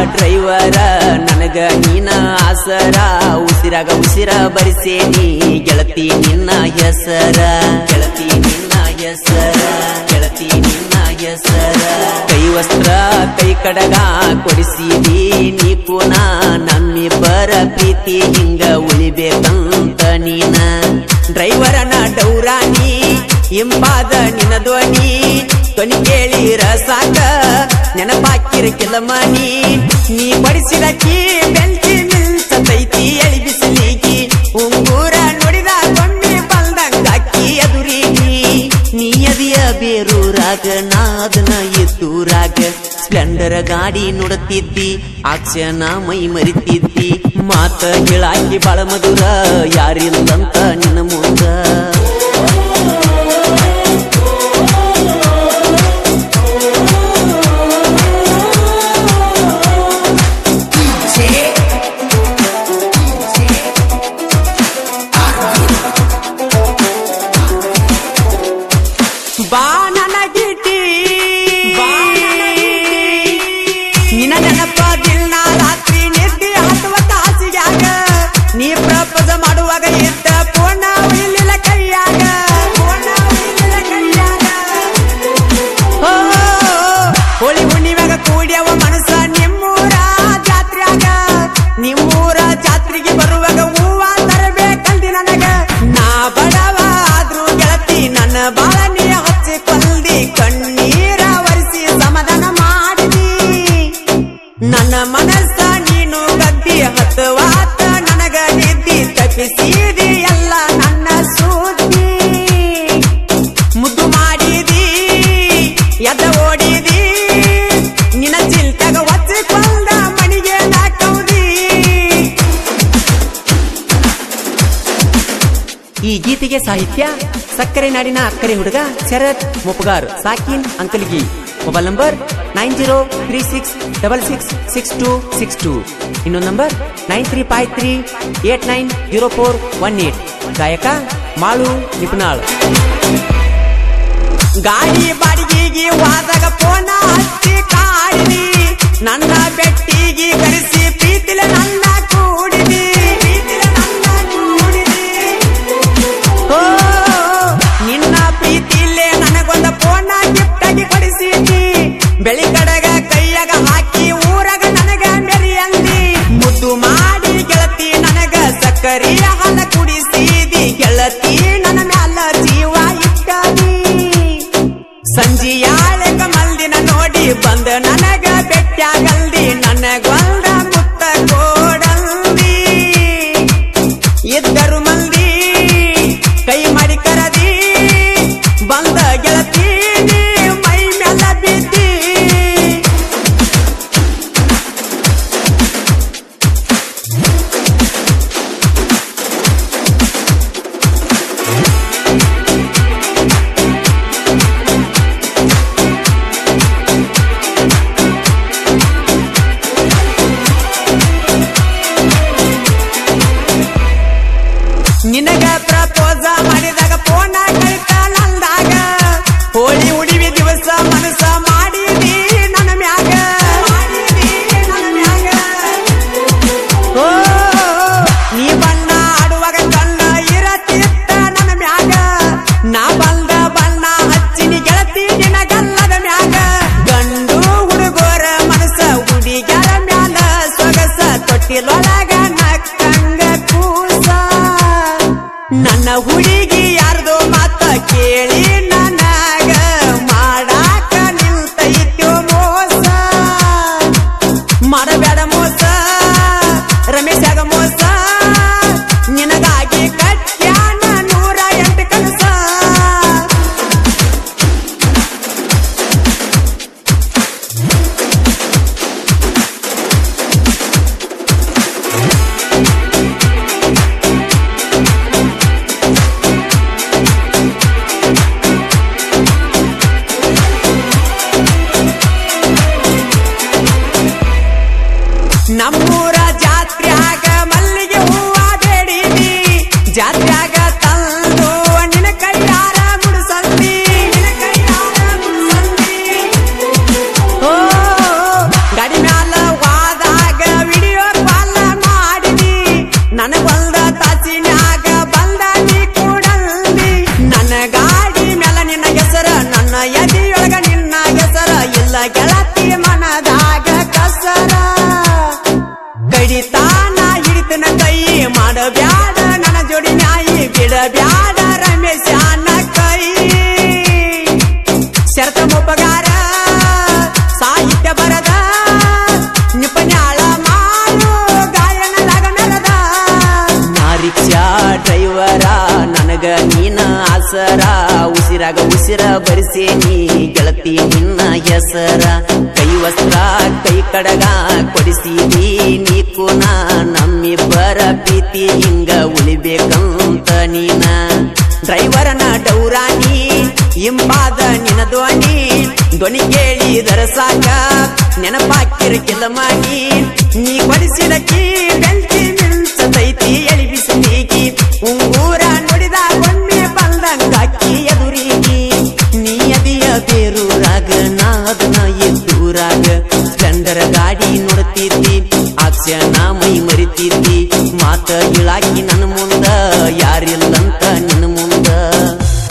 driver ನನಗ ನೀನ ಆಸರ ಉಸಿರಾಗ ಉಸಿರ ಬರಿಸೇನಿ ಗೆಳತಿ ನಿನ್ನ ಹೆಸರ ಗೆಳತಿ ನಿನ್ನ ಹೆಸರ ಗೆಳತಿ ನಿನ್ನ ಹೆಸರ ಕೈ ವಸ್ತ್ರ ಕೈ ಕಡಗ ಕೊಡಿಸಿದಿ ನೀ ಕೂನ ನಮ್ಮಿಬ್ಬರ ಪ್ರೀತಿ ಹಿಂಗ ಉಳಿಬೇಕಂತ ನೀನ ಡ್ರೈವರನ ಡೌರಾನಿ ಇಂಪಾದ ನಿನ ಧ್ವನಿ ಧ್ವನಿ ಕೇಳಿರ ಸಾಕ ನೆನಪಾಕಿರ ಕೆಲಮನಿ ನೀ ಬಡಿಸಿದ ಕೀ ಬೆಂಕಿ ನಿಲ್ಸತೈತಿ ಎಳಿ ಬಿಸಿಲಿಗಿ ಉಂಗೂರ ನೋಡಿದ ಗೊಂಡಿ ಬಂದಂಗಾಕಿ ಎದುರಿಗಿ ನೀ ಎದಿಯ ಬೇರೂರಾಗ ನಾದನ ಎತ್ತೂರಾಗ ಸ್ಪ್ಲೆಂಡರ್ ಗಾಡಿ ನೋಡುತ್ತಿದ್ದಿ ಆಕ್ಷನ ಮೈ ಮರಿತಿದ್ದಿ ಮಾತ ಹೇಳಾಕಿ ಬಾಳ ಮಧುರ ಯಾರಿಲ್ಲಂತ ನಿನ್ನ ಮುಂದ ಬಾ ನನಗಿಟಿ ನಿನ ನೆನಪ ದಿನ ರಾತ್ರಿ ನಿದ್ದೆ ಹತ್ತುವ ತಾಸಿಗ್ಯಾಗ ನೀ ಪ್ರಪೋಸ ಮಾಡುವಾಗ ಇದ್ದ ಪೂರ್ಣ ಇಲ್ಲಿಲ್ಲ ಕೈಯಾಗ ಪೂರ್ಣ ಇಲ್ಲಿಲ್ಲ ಕೈಯಾಗ ಓ, ಹೋಳಿ ಹುಣ್ಣಿಮ್ಯಾಗ ಕೂಡ್ಯವ ಮನಸ್ಸ ನಿಮ್ಮೂರ ಜಾತ್ರ್ಯಾಗ ನಿಮ್ಮೂರ ಜಾತ್ರೆಗೆ ಬರುವಾಗ ಹೂವ ತರಬೇಕಲ್ದಿ ನನಗ ನಾ ಬಡವ ಆದ್ರೂ ಗೆಳತಿ ನನ್ನ ಬಾಳ ನೀ ಹಚ್ಚಿ ಕೊಲ್ದಿ ಕಣ್ಣೀರ ಒರೆಸಿ ಸಮಾಧಾನ ಮಾಡಿದಿ ನನ್ನ ಮನಸ್ಸ ನೀನು ಗದ್ದಿ ಹತ್ತವಾತ ನನಗ ನಿದ್ದಿ ತಪ್ಪಿಸಿದಿ ಎಲ್ಲ ನನ್ನ ಸುದ್ದಿ ಮುದ್ದು ಮಾಡಿದಿ ಎದ್ದ ಓಡಿದಿ ನಿನ್ನ ಚಿಲ್ತಾಗ ಒತ್ತಿಕೊಂಡ ಮಣಿಗೆ ನಾಕೌದಿ ಈ ಗೀತೆಗೆ ಸಾಹಿತ್ಯ ಸಕ್ಕರೆ ನಾಡಿನ ಅಕ್ಕರೆ ಹುಡುಗ ಶರತ್ ಮುಪ್ಗಾರ್ ಸಾಕಿನ್ Ankalgi mobile number nine zero three six double six six two six two ಇನ್ನೊಂದು number nine three five three eight nine zero four one eight ಗಾಯಕ ಮಾಳು ನಿಪುಣಾಳ್ ಗಾಡಿ ಬಾಡಿಗೆಗೆ ವಾದಾಗ ಪೋನ ಹಚ್ಚಿ ಕಾಡಿದಿ ನನ್ನ ಬೆಟ್ಟಿಗೆ ಕರೆಸಿ ಪ್ರೀತಿಲೆ ನನ್ನ ಕೂಡಿದಿ ಪ್ರೀತಿಲೆ ನನ್ನ ಕೂಡಿದಿ ಓ ನಿನ್ನ ಪ್ರೀತಿಲೇ ನನಗೊಂದ ಫೋನ ಗಿಫ್ಟ್ ಆಗಿ ಕೊಡಿಸಿದಿ ಬೆಳಿ ಕಡಗ ಕೈಯಾಗ ಹಾಕಿ ಊರಾಗ ನನಗ ಮೆರಿಯಂದಿ ಮುದ್ದು ಮಾಡಿ ಗೆಳತಿ ನನಗ ಸಕ್ಕರೆಯ ಹಾಲ ಕುಡಿಸಿದಿ ಗೆಳತಿ ನನ್ನ ಮ್ಯಾಲ ಜೀವ ಇಟ್ಟದಿ ಸಂಜಿಯಾಳೆಗ ಮಲ್ದಿನ ನೋಡಿ ಬಂದ ನನಗ ಬೆಟ್ಟಾಗಲ್ದಿ ನನಗೊಂದ ಮುತ್ತ ಕೋಡಲ್ದಿ ಇದ್ದರು ಮಂದಿ ಕೈ ಮಾಡಿ ಕರದಿ ಬಂದ ಗೆಳತಿ ನೀ ಮೈ ಮ್ಯಾಲ ಬಿದ್ದಿ ಉಪಕಾರ ಸಾಹಿತ್ಯ ಬರದ ನಿಪನ್ಯಾಳ ಮಾಡು ಗಾಯನದಾಗ ಮೆರದ ನಾ ರಿಕ್ಷಾ ಡ್ರೈವರ ನನಗ ನೀನ ಆಸರ ಉಸಿರಾಗ ಉಸಿರ ಬರಿಸೇನಿ ಗೆಳತಿ ನಿನ್ನ ಹೆಸರ ಕೈ ವಸ್ತ್ರ ಕೈ ಕಡಗ ಕೊಡಿಸಿದಿ ನೀ ಕುನ ನಮ್ಮಿಬ್ಬರ ಪ್ರೀತಿ ಹಿಂಗ ಉಳಿಬೇಕಂತ ನೀನ ಡ್ರೈವರನ ಡೌರಾಣಿ ಇಂಪಾದ ನಿನ ಧ್ವನಿ ಧ್ವನಿ ಕೇಳಿದರ ಸಾಕ ನೆನಪಾಕಿರ ಮಾಡಿ ನೀ ಕೊಡಿಸಿದ ಕೀ ಬೆಂಕಿ ಮಿಂಚತೈತಿ ಎಳಿ ಬಿಸಿಲಿಗಿ ಉಂಗೂರ ನುಡಿದ ಒಮ್ಮೆ ಬಂದಂಗಾಕಿ ಎದುರಿಗೆ ನೀ ಅದಿಯ ಬೇರೂರಾಗ ನಾ ಅದನ್ನ ಎದ್ದೂರಾಗ ಸ್ಪ್ಲೆಂಡರ್ ಗಾಡಿ ನೋಡ್ತಿದ್ದಿ ಆಕ್ಷಣ ಮೈ ಮರಿತಿದ್ದಿ ಮಾತ ಇಳಾಕಿ ನನ್ನ ಮುಂದ ಯಾರಿಲ್ಲ